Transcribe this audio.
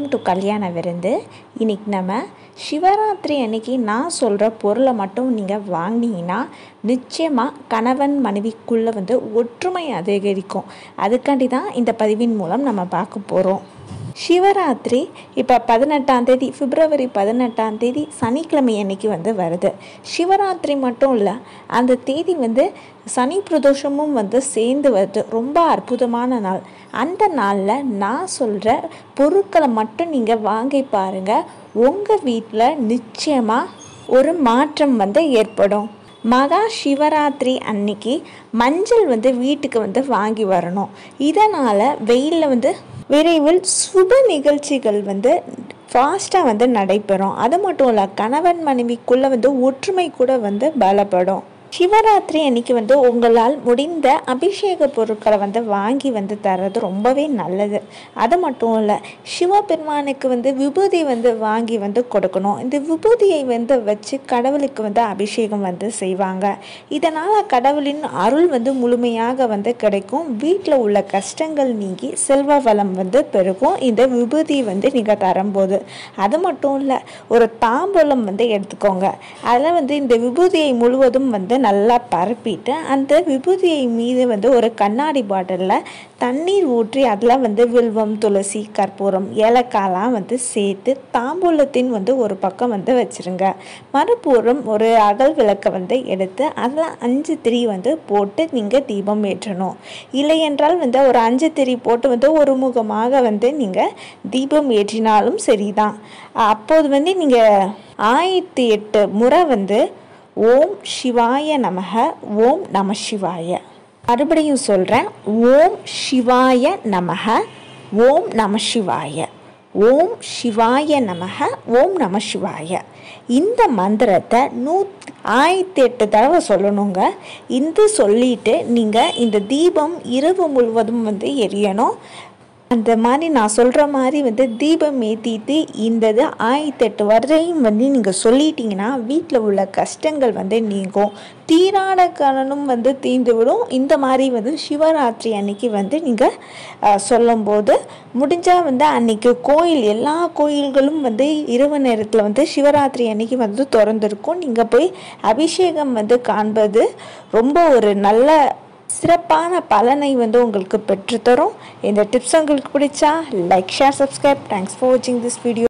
to கல்யாண விருந்து இன்னைக்கு நம்ம சிவராத்திரி அன்னைக்கு நான் சொல்கிற பொருளை மட்டும் நீங்கள் வாங்கினீங்கன்னா நிச்சயமாக கணவன் மனைவிக்குள்ளே வந்து ஒற்றுமை அதிகரிக்கும் அதுக்காண்டி தான் இந்த பதிவின் மூலம் நம்ம பார்க்க போகிறோம் சிவராத்திரி இப்போ பதினெட்டாம் தேதி பிப்ரவரி பதினெட்டாம் தேதி சனிக்கிழமை அன்னைக்கு வந்து வருது சிவராத்திரி மட்டும் இல்லை அந்த தேதி வந்து சனி பிரதோஷமும் வந்து சேர்ந்து வருது ரொம்ப அற்புதமான நாள் அந்த நாளில் நான் சொல்கிற பொருட்களை மட்டும் நீங்கள் வாங்கி பாருங்கள் உங்கள் வீட்டில் நிச்சயமாக ஒரு மாற்றம் வந்து ஏற்படும் மகா சிவராத்திரி அன்னைக்கு மஞ்சள் வந்து வீட்டுக்கு வந்து வாங்கி வரணும் இதனால் வெயிலில் வந்து விரைவில் சுப நிகழ்ச்சிகள் வந்து ஃபாஸ்ட்டாக வந்து நடைபெறும் அது மட்டும் இல்லை கணவன் மனைவிக்குள்ளே வந்து ஒற்றுமை கூட வந்து பலப்படும் சிவராத்திரி அன்னைக்கு வந்து உங்களால் முடிந்த அபிஷேக பொருட்களை வந்து வாங்கி வந்து தர்றது ரொம்பவே நல்லது அது மட்டும் இல்லை சிவபெருமானுக்கு வந்து விபூதி வந்து வாங்கி வந்து கொடுக்கணும் இந்த விபூதியை வந்து வச்சு கடவுளுக்கு வந்து அபிஷேகம் வந்து செய்வாங்க இதனால் கடவுளின் அருள் வந்து முழுமையாக வந்து கிடைக்கும் வீட்டில் உள்ள கஷ்டங்கள் நீங்கி செல்வ வளம் வந்து பெருகும் இந்த விபூதி வந்து நீங்கள் தரும்போது அது மட்டும் இல்லை ஒரு தாம்பூலம் வந்து எடுத்துக்கோங்க அதில் வந்து இந்த விபூதியை முழுவதும் வந்து நல்லா பரப்பிட்டு அந்த விபூதியை மீது வந்து ஒரு கண்ணாடி பாட்டிலில் தண்ணீர் ஊற்றி அதில் வந்து வில்வம் துளசி கற்பூரம் ஏலக்காய்லாம் வந்து சேர்த்து தாம்பூலத்தின் வந்து ஒரு பக்கம் வந்து வச்சுருங்க மறுபுறம் ஒரு அகல் விளக்கை வந்து எடுத்து அதில் அஞ்சு திரி வந்து போட்டு நீங்கள் தீபம் ஏற்றணும் இல்லை என்றால் வந்து ஒரு அஞ்சு திரி போட்டு வந்து ஒரு முகமாக வந்து நீங்கள் தீபம் ஏற்றினாலும் சரிதான் அப்போது வந்து நீங்கள் ஆயிரத்தி எட்டு முறை வந்து ஓம் சிவாய நமக ஓம் நம சிவாய மறுபடியும் சொல்கிறேன் ஓம் சிவாய நமக ஓம் நம சிவாய ஓம் சிவாய நமக ஓம் நம சிவாய இந்த மந்திரத்தை நூ ஆயிரத்தி எட்டு தடவை சொல்லணுங்க இந்த சொல்லிட்டு நீங்கள் இந்த தீபம் இரவு முழுவதும் வந்து எரியணும் அந்த மாதிரி நான் சொல்கிற மாதிரி வந்து தீபம் ஏற்றிட்டு இந்த இது ஆயிரத்தெட்டு வரையும் வந்து நீங்கள் சொல்லிட்டீங்கன்னா வீட்டில் உள்ள கஷ்டங்கள் வந்து நீங்கும் தீரான கணனும் வந்து தீர்ந்து விடும் இந்த மாதிரி வந்து சிவராத்திரி அன்னைக்கு வந்து நீங்கள் சொல்லும்போது முடிஞ்சால் வந்து அன்னைக்கு கோயில் எல்லா கோயில்களும் வந்து இரவு நேரத்தில் வந்து சிவராத்திரி அன்னைக்கு வந்து திறந்துருக்கும் நீங்கள் போய் அபிஷேகம் வந்து காண்பது ரொம்ப ஒரு நல்ல சிறப்பான பலனை வந்து உங்களுக்கு பெற்றுத்தரும் இந்த டிப்ஸ் உங்களுக்கு பிடிச்சா like share subscribe thanks for வாட்சிங் திஸ் வீடியோ